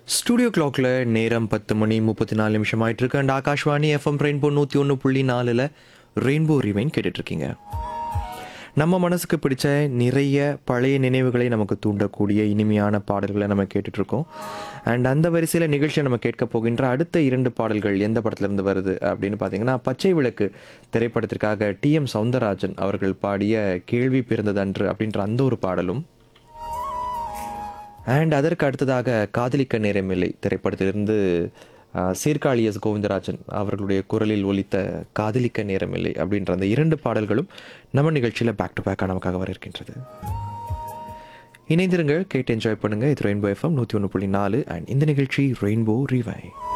studio கிளாக்ல நேரம் பத்து மணி முப்பத்தி நாலு நிமிஷம் ஆயிட்டு இருக்கு அண்ட் ஆகாஷ்வாணி எஃப்எம் ரெயின்போ நூற்றி ஒன்று புள்ளி நாலில் ரெயின்போ ரிவைன் கேட்டுட்டு இருக்கீங்க நம்ம மனசுக்கு பிடிச்ச நிறைய பழைய நினைவுகளை நமக்கு தூண்டக்கூடிய இனிமையான பாடல்களை நம்ம கேட்டுட்டு இருக்கோம் அண்ட் அந்த வரிசையில் நிகழ்ச்சியை நம்ம கேட்க போகின்ற அடுத்த இரண்டு பாடல்கள் எந்த படத்துல இருந்து வருது அப்படின்னு பார்த்தீங்கன்னா பச்சை விளக்கு திரைப்படத்திற்காக டி எம் சவுந்தரராஜன் அவர்கள் பாடிய கேள்வி பிறந்ததன்று அப்படின்ற அந்த ஒரு பாடலும் அண்ட் அதற்கு அடுத்ததாக காதலிக்க நேரமில்லை திரைப்படத்திலிருந்து ஆஹ், சீர்காழி எஸ் கோவிந்தராஜன் அவர்களுடைய குரலில் ஒலித்த காதலிக்க நேரமில்லை அப்படின்ற அந்த இரண்டு பாடல்களும் நம்ம நிகழ்ச்சியில் பேக் டு பேக்காக நமக்காக வர இருக்கின்றது இணைந்திருங்கள் கேட்டு என்ஜாய் பண்ணுங்க இது ரெயின்போ எஃப்எம் நூற்றி ஒன்று புள்ளி நாலு அண்ட் இந்த நிகழ்ச்சி ரெயின்போ ரிவை